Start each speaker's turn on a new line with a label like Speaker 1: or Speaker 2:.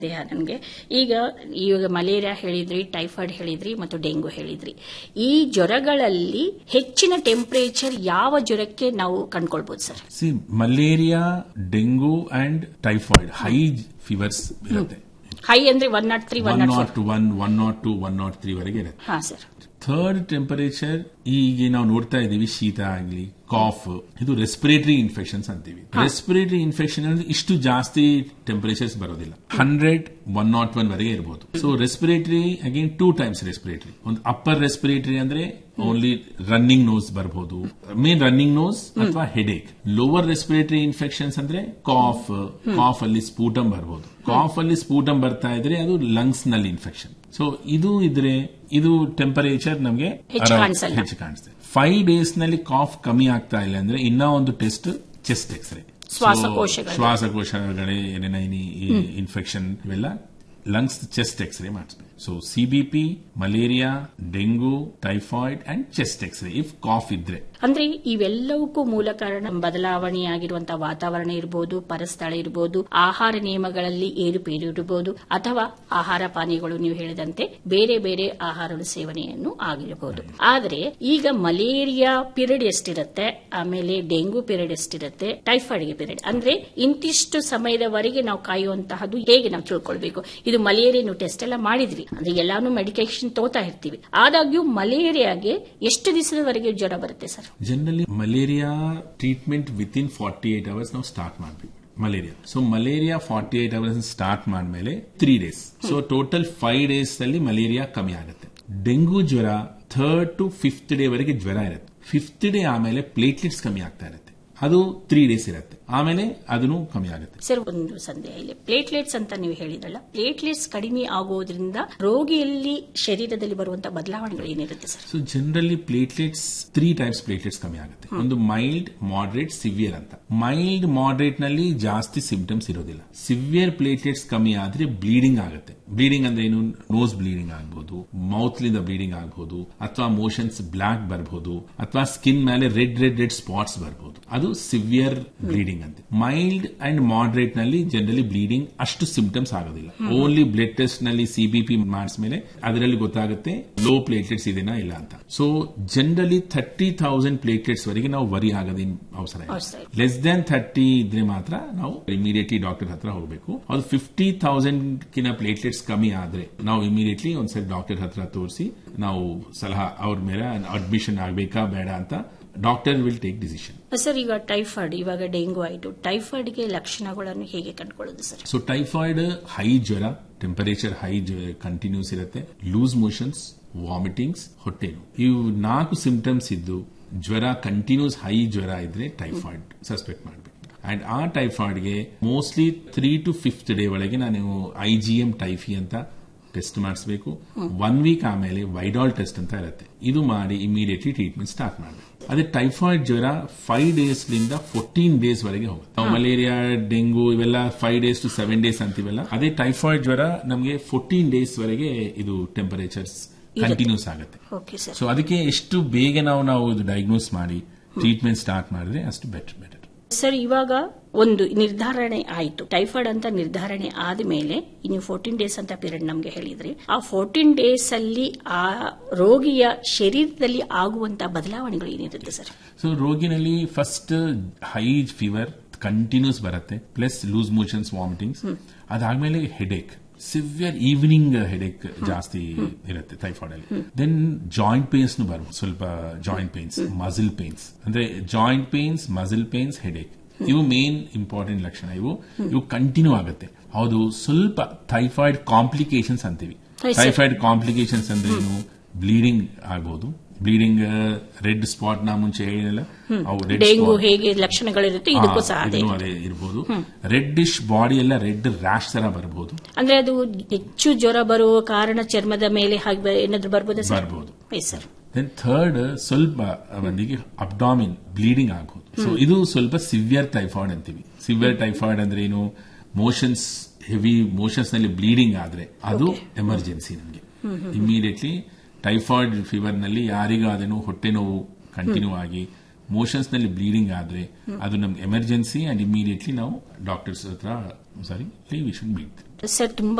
Speaker 1: ದೇಹ ನನಗೆ ಈಗ ಈಗ ಮಲೇರಿಯಾ ಹೇಳಿದ್ರಿ ಟೈಫಾಯ್ಡ್ ಹೇಳಿದ್ರಿ ಮತ್ತು ಡೆಂಗು ಹೇಳಿದ್ರಿ ಈ ಜ್ವರಗಳಲ್ಲಿ ಹೆಚ್ಚಿನ ಟೆಂಪರೇಚರ್ ಯಾವ ಜ್ವರಕ್ಕೆ ನಾವು ಕಂಡ್ಕೊಳ್ಬಹುದು ಸರ್
Speaker 2: ಸಿ malaria dengue and typhoid high fevers ಇರುತ್ತೆ
Speaker 1: ಹೈ ಅಂದ್ರೆ one nought three one
Speaker 2: one
Speaker 1: nought
Speaker 2: nought one one nought two one nought three ವರೆಗೆ ಇರುತ್ತೆ
Speaker 1: ಹಾ ಸರ್
Speaker 2: ಥರ್ಡ್ ಟೆಂಪರೇಚರ್ ಈಗ ನಾವು ನೋಡ್ತಾ ಇದೀವಿ ಶೀತ ಆಗ್ಲಿ ಕಾಫ್ ಇದು ರೆಸ್ಪಿರೇಟರಿ ಇನ್ಫೆಕ್ಷನ್ಸ್ ಅಂತೀವಿ ರೆಸ್ಪಿರೇಟರಿ ಇನ್ಫೆಕ್ಷನ್ ಅಂದ್ರೆ ಇಷ್ಟು ಜಾಸ್ತಿ ಟೆಂಪರೇಚರ್ಸ್ ಬರೋದಿಲ್ಲ ಹಂಡ್ರೆಡ್ ಒನ್ ನಾಟ್ ಒನ್ ವರೆಗೆ ಇರಬಹುದು so respiratory again two times respiratory ಒಂದು ಅಪ್ಪರ್ ರೆಸ್ಪಿರೇಟರಿ ಅಂದ್ರೆ ಓನ್ಲಿ ರನ್ನಿಂಗ್ ನೋಸ್ ಬರಬಹುದು ಮೇನ್ ರನ್ನಿಂಗ್ ನೋಸ್ ಅಥವಾ ಹೆಡೇಕ್ ಲೋವರ್ ರೆಸ್ಪಿರೇಟರಿ ಇನ್ಫೆಕ್ಷನ್ಸ್ ಅಂದ್ರೆ ಕಾಫ್ ಕಾಫ್ ಅಲ್ಲಿ ಸ್ಪೂಟಮ್ ಬರಬಹುದು ಕಾಫ್ ಅಲ್ಲಿ ಸ್ಪೂಟಮ್ ಬರ್ತಾ ಇದ್ರೆ ಅದು ಲಂಗ್ಸ್ ನಲ್ಲಿ ಇನ್ಫೆಕ್ಷನ್ ಸೊ ಇದು ಇದ್ರೆ ಇದು ಟೆಂಪರೇಚರ್ ನಮಗೆ
Speaker 1: ಹೆಚ್ಚು ಕಾಣಿಸಲ್ಲ.
Speaker 2: ಹೆಚ್ಚು ಕಾಣಿಸ್ತದೆ ಫೈವ್ ಡೇಸ್ ನಲ್ಲಿ ಕಾಫ್ ಕಮ್ಮಿ ಆಗ್ತಾ ಇಲ್ಲ ಅಂದ್ರೆ ಇನ್ನ ಒಂದು ಟೆಸ್ಟ್ ಚೆಸ್ಟ್ ಎಕ್ಸ್ರೇ
Speaker 1: ಶ್ವಾಸಕೋಶಗಳು.
Speaker 2: ಶ್ವಾಸಕೋಶಗಳೇ ಏನೇನ ಇನ್ಫೆಕ್ಷನ್ ಇವೆಲ್ಲ ಲಂಗ್ಸ್ ಚೆಸ್ಟ್ ಎಕ್ಸ್ರೇ ಮಾಡಿಸ್ಬೇಕು so CBP malaria dengue typhoid and chest X ray if cough ಇದ್ರೆ
Speaker 1: ಅಂದ್ರೆ ಇವೆಲ್ಲವಕ್ಕೂ ಮೂಲ ಕಾರಣ ಬದಲಾವಣೆಯಾಗಿರುವಂತಹ ವಾತಾವರಣ ಇರಬಹುದು ಪರಸ್ಥಳ ಇರಬಹುದು ಆಹಾರ ನಿಯಮಗಳಲ್ಲಿ ಏರುಪೇರು ಇರಬಹುದು ಅಥವಾ ಆಹಾರ ಪಾನೀಯಗಳು ನೀವು ಹೇಳಿದಂತೆ ಬೇರೆ ಬೇರೆ ಆಹಾರದ ಸೇವನೆಯನ್ನು ಆಗಿರಬಹುದು ಆದರೆ ಈಗ ಮಲೇರಿಯಾ ಪೀರಿಯಡ್ ಎಷ್ಟಿರುತ್ತೆ ಆಮೇಲೆ ಡೆಂಗು ಪೀರಿಯಡ್ ಎಷ್ಟಿರುತ್ತೆ ಟೈಫಾಯ್ಡ್ಗೆ ಪೀರಿಯಡ್ ಅಂದ್ರೆ ಇಂತಿಷ್ಟು ಸಮಯದವರೆಗೆ ನಾವು ಕಾಯುವಂತಹದ್ದು ಹೇಗೆ ನಾವು ತಿಳ್ಕೊಳ್ಬೇಕು ಇದು ಮಲೇರಿಯಾ ಟೆಸ್ಟ್ ಎಲ್ಲ ಮಾಡಿದ್ವಿ ಅಂದ್ರೆ ಎಲ್ಲಾನು ಮೆಡಿಕೇಶನ್ ತೋತಾ ಇರ್ತೀವಿ ಆದಾಗ್ಯೂ ಮಲೇರಿಯಾಗೆ ಎಷ್ಟು ದಿವಸದವರೆಗೆ ಜ್ವರ ಬರುತ್ತೆ sir
Speaker 2: generally malaria treatment with in forty eight hours ನಾವು ಸ್ಟಾರ್ಟ್ ಮಾಡಬೇಕು malaria so malaria forty eight hours start ಮಾಡಿದ್ಮೇಲೆ three days so total five days ಅಲ್ಲಿ ಮಲೇರಿಯಾ ಕಮ್ಮಿ ಆಗುತ್ತೆ ಡೆಂಗು ಜ್ವರ ಥರ್ಡ್ ಟು ಫಿಫ್ತ್ ಡೇ ವರೆಗೆ ಜ್ವರ ಇರುತ್ತೆ ಫಿಫ್ತ್ ಡೇ ಆಮೇಲೆ ಪ್ಲೇಟ್ಲೆಟ್ಸ್ ಕಮ್ಮಿ ಆಗ್ತಾ ಇರುತ್ತೆ ಅದು ತ್ರೀ ಡೇಸ್ ಇರುತ್ತೆ ಆಮೇಲೆ ಅದನ್ನು ಕಮ್ಮಿ ಆಗುತ್ತೆ
Speaker 1: ಸರ್ ಒಂದು ಸಂದೇಹ ಇಲ್ಲಿ ಪ್ಲೇಟ್ಲೆಟ್ಸ್ ಅಂತ ನೀವು ಹೇಳಿದ್ರಲ್ಲ ಪ್ಲೇಟ್ಲೆಟ್ಸ್ ಕಡಿಮೆ ಆಗೋದ್ರಿಂದ ರೋಗಿಯಲ್ಲಿ ಶರೀರದಲ್ಲಿ ಬರುವಂತಹ ಬದಲಾವಣೆಗಳು ಏನಿರುತ್ತೆ sir
Speaker 2: so generally platelets three types platelets ಕಮ್ಮಿ ಆಗುತ್ತೆ ಒಂದು ಮೈಲ್ಡ್ ಮಾಡರೇಟ್ ಸಿವಿಯರ್ ಅಂತ ಮೈಲ್ಡ್ ಮಾಡರೇಟ್ ನಲ್ಲಿ ಜಾಸ್ತಿ ಸಿಂಪ್ಟಮ್ಸ್ ಇರೋದಿಲ್ಲ ಸಿವಿಯರ್ ಪ್ಲೇಟ್ಲೆಟ್ಸ್ ಕಮ್ಮಿ ಆದ್ರೆ ಬ್ಲೀಡಿಂಗ್ ಆಗುತ್ತೆ ಬ್ಲೀಡಿಂಗ್ ಅಂದ್ರೆ ಏನು ನೋಸ್ ಬ್ಲೀಡಿಂಗ್ ಆಗಬಹುದು ಮೌತ್ ಲಿಂದ ಬ್ಲೀಡಿಂಗ್ ಆಗಬಹುದು ಅಥವಾ ಮೋಷನ್ಸ್ ಬ್ಲಾಕ್ ಬರಬಹುದು ಅಥವಾ ಸ್ಕಿನ್ ಮೇಲೆ ರೆಡ್ ರೆಡ್ ರೆಡ್ ಸ್ಪಾಟ್ಸ್ ಬರಬಹುದು ಅದು ಸಿವಿಯರ್ ಬ್ಲೀಡಿಂಗ್ ಅಂತ ಮೈಲ್ಡ್ ಅಂಡ್ ಮಾಡರೇಟ್ ನಲ್ಲಿ ಜನರಲಿ ಬ್ಲೀಡಿಂಗ್ ಅಷ್ಟು ಸಿಂಪ್ಟಮ್ಸ್ ಆಗೋದಿಲ್ಲ ಓನ್ಲಿ ಬ್ಲಡ್ ಟೆಸ್ಟ್ ನಲ್ಲಿ ಸಿಬಿಪಿ ಮಾಡಿಸ್ಮೇಲೆ ಅದರಲ್ಲಿ ಗೊತ್ತಾಗುತ್ತೆ ಲೋ ಪ್ಲೇಟ್ಲೆಟ್ಸ್ ಇದೆನಾ ಇಲ್ಲ ಅಂತ so generally thirty thousand platelets ವರೆಗೆ ನಾವು ವರಿ ಆಗೋದೇನು ಅವಸರ ಇಲ್ಲ
Speaker 1: ಅವಸರ ಇಲ್ಲ.
Speaker 2: ಲೆಸ್ ದೆನ್ ಥರ್ಟಿ ಇದ್ರೆ ಮಾತ್ರ ನಾವು ಇಮಿಡಿಯೇಟ್ಲಿ ಡಾಕ್ಟರ್ ಹತ್ರ ಹೋಗಬೇಕು ಅದು ಫಿಫ್ಟಿ ಥೌಸಂಡ್ ಕಿನ ಪ್ಲೇಟ್ಲೆಟ್ಸ್ ಕಮ್ಮಿ ಆದ್ರೆ ನಾವು ಇಮಿಡಿಯೇಟ್ಲಿ ಒಂದ್ಸರಿ ಡಾಕ್ಟರ್ ಹತ್ರ ತೋರಿಸಿ ನಾವು ಸಲಹಾ ಅವ್ರ ಮೇಲೆ ಅಡ್ಮಿಷನ್ ಆಗಬೇಕಾ ಬೇಡ ಅಂತ doctor will take decision
Speaker 1: sir ಈಗ ಟೈಫಾಯ್ಡ್ ಇವಾಗ ಡೆಂಗು ಆಯಿತು ಟೈಫಾಯ್ಡ್ಗೆ ಲಕ್ಷಣಗಳನ್ನು ಹೇಗೆ ಕಂಡುಕೊಳ್ಳೋದು ಸರ್
Speaker 2: ಸೊ ಟೈಫಾಯ್ಡ್ ಹೈ ಜ್ವರ ಟೆಂಪರೇಚರ್ ಹೈ ಕಂಟಿನ್ಯೂಸ್ ಇರುತ್ತೆ ಲೂಸ್ ಮೋಷನ್ಸ್ ವಾಮಿಟಿಂಗ್ಸ್ ಹೊಟ್ಟೆ ನೋವು ಇವು ನಾಲ್ಕು ಸಿಂಪ್ಟಮ್ಸ್ ಇದ್ದು ಜ್ವರ ಕಂಟಿನ್ಯೂಸ್ ಹೈ ಜ್ವರ ಇದ್ರೆ ಟೈಫಾಯ್ಡ್ ಸಸ್ಪೆಕ್ಟ್ ಮಾಡಬೇಕು ಅಂಡ್ ಆ ಟೈಫಾಯ್ಡ್ಗೆ mostly three to fifth day ಒಳಗೆ ನಾನು ಐ ಜಿ ಎಂ ಟೈಫಿ ಅಂತ ಟೆಸ್ಟ್ ಮಾಡಿಸಬೇಕು ಒನ್ ವೀಕ್ ಆಮೇಲೆ ವೈಡಾಲ್ ಟೆಸ್ಟ್ ಅಂತ ಇರುತ್ತೆ ಇದು ಮಾಡಿ ಇಮಿಡಿಯೇಟ್ಲಿ ಟ್ರೀಟ್ಮೆಂಟ್ ಸ್ಟಾರ್ಟ್ ಮಾಡಬೇಕು ಅದೇ ಟೈಫಾಯ್ಡ್ ಜ್ವರ ಫೈವ್ ಡೇಸ್ ಲಿಂದ ಫೋರ್ಟೀನ್ ಡೇಸ್ ವರೆಗೆ ಹೋಗುತ್ತೆ ನಾವು ಮಲೇರಿಯಾ ಡೆಂಗು ಇವೆಲ್ಲ five days to seven days ಅಂತೀವಲ್ಲ ಅದೇ ಟೈಫಾಯ್ಡ್ ಜ್ವರ ನಮಗೆ ಫೋರ್ಟೀನ್ ಡೇಸ್ ವರೆಗೆ ಇದು ಟೆಂಪರೇಚರ್ಸ್ ಕಂಟಿನ್ಯೂಸ್ ಆಗುತ್ತೆ
Speaker 1: ಓಕೆ ಸರ್
Speaker 2: ಸೊ ಅದಕ್ಕೆ ಎಷ್ಟು ಬೇಗ ನಾವು ನಾವು ಇದು ಡಯಾಗ್ನೋಸ್ ಮಾಡಿ ಟ್ರೀಟ್ಮೆಂಟ್ ಸ್ಟಾರ್ಟ್ ಮಾಡಿದ್ರೆ ಅಷ್ಟು ಬೆಟರ್ ಬೆಟರ್
Speaker 1: ಸರ್ ಇವಾಗ ಒಂದು ನಿರ್ಧಾರಣೆ ಆಯಿತು ಟೈಫಾಯ್ಡ್ ಅಂತ ನಿರ್ಧಾರಣೆ ಆದಮೇಲೆ ನೀವು ಫೋರ್ಟೀನ್ ಡೇಸ್ ಅಂತ ಪೀರಿಯಡ್ ನಮಗೆ ಹೇಳಿದ್ರಿ ಆ ಫೋರ್ಟೀನ್ ಡೇಸ್ ಅಲ್ಲಿ ಆ ರೋಗಿಯ ಶರೀರದಲ್ಲಿ ಆಗುವಂತಹ ಬದಲಾವಣೆಗಳು ಏನಿರುತ್ತೆ ಸರ್
Speaker 2: ಸೊ ರೋಗಿನಲ್ಲಿ ಫಸ್ಟ್ ಹೈ ಫೀವರ್ ಕಂಟಿನ್ಯೂಸ್ ಬರುತ್ತೆ ಪ್ಲಸ್ ಲೂಸ್ ಮೋಷನ್ಸ್ ವಾಮಿಟಿಂಗ್ಸ್ ಅದಾದ್ಮೇಲೆ ಹೆಡೇಕ್ ಸಿವಿಯರ್ ಈವ್ನಿಂಗ್ ಹೆಡೇಕ್ ಜಾಸ್ತಿ ಇರುತ್ತೆ ಟೈಫಾಯ್ಡ್ ಅಲ್ಲಿ ದೆನ್ ಜಾಯಿಂಟ್ ಪೇನ್ಸ್ ಬರುತ್ತೆ ಸ್ವಲ್ಪ ಜಾಯಿಂಟ್ ಪೇನ್ಸ್ ಮಸಿಲ್ ಪೇನ್ಸ್ ಅಂದ್ರೆ joint pains muscle pains headache ಇವು ಮೇನ್ ಇಂಪಾರ್ಟೆಂಟ್ ಲಕ್ಷಣ ಇವು ಇವು ಕಂಟಿನ್ಯೂ ಆಗುತ್ತೆ ಹೌದು ಸ್ವಲ್ಪ ಥೈಫಾಯ್ಡ್ ಕಾಂಪ್ಲಿಕೇಶನ್ಸ್ ಅಂತೀವಿ
Speaker 1: Yes, sir.
Speaker 2: ಟೈಫಾಯ್ಡ್ ಕಾಂಪ್ಲಿಕೇಶನ್ಸ್ ಅಂದ್ರೆ ಏನು ಬ್ಲೀಡಿಂಗ್ ಆಗ್ಬೋದು ಬ್ಲೀಡಿಂಗ್ ರೆಡ್ ಸ್ಪಾಟ್ ನಾ ಮುಂಚೆ ಹೇಳಿಲ್ಲ ಅವು ರೆಡ್
Speaker 1: ಡೆಂಗು ಹೇಗೆ ಲಕ್ಷಣಗಳಿರುತ್ತೆ ಇದಕ್ಕೂ ಸಹ ಅದೇ
Speaker 2: ಅದೇ ಇರ್ಬೋದು ರೆಡ್ ಡಿಶ್ ಬಾಡಿ ಎಲ್ಲ ರೆಡ್ ರ್ಯಾಶ್ ತರ ಬರಬಹುದು
Speaker 1: ಅಂದ್ರೆ ಅದು ಹೆಚ್ಚು ಜ್ವರ ಬರುವ ಕಾರಣ ಚರ್ಮದ ಮೇಲೆ ಹಾಗೆ ಏನಾದ್ರು ಬರ್ಬೋದಾ ಸರ್
Speaker 2: ಬರ್ಬೋದು
Speaker 1: ಎಸ್ ಸರ್
Speaker 2: ದೆನ್ ಥರ್ಡ್ ಸ್ವಲ್ಪ ಮಂದಿಗೆ ಅಬ್ಡಾಮಿನ್ ಬ್ಲೀಡಿಂಗ್ ಆಗಬಹುದು ಸೊ ಇದು ಸ್ವಲ್ಪ ಸಿವಿಯರ್ ಟೈಫಾಯ್ಡ್ ಅಂತೀವಿ ಸಿವಿಯರ್ ಟೈಫಾಯ್ಡ್ ಅಂದ್ರೆ ಏನು ಮೋಷನ್ಸ್ ಹೆವಿ ಮೋಷನ್ಸ್ ನಲ್ಲಿ ಬ್ಲೀಡಿಂಗ್ ಆದ್ರೆ ಅದು ಎಮರ್ಜೆನ್ಸಿ ನಮಗೆ ಇಮಿಡಿಯೇಟ್ಲಿ ಟೈಫಾಯ್ಡ್ ಫೀವರ್ ನಲ್ಲಿ ಯಾರಿಗಾದೇನು ಹೊಟ್ಟೆ ನೋವು ಕಂಟಿನ್ಯೂ ಆಗಿ ಮೋಷನ್ಸ್ ನಲ್ಲಿ ಬ್ಲೀಡಿಂಗ್ ಆದ್ರೆ ಅದು ನಮ್ಗೆ ಎಮರ್ಜೆನ್ಸಿ ಅಂಡ್ ಇಮಿಡಿಯೇಟ್ಲಿ ನಾವು ಡಾಕ್ಟರ್ಸ್ ಹತ್ರ sorry we should meet
Speaker 1: sir ತುಂಬಾ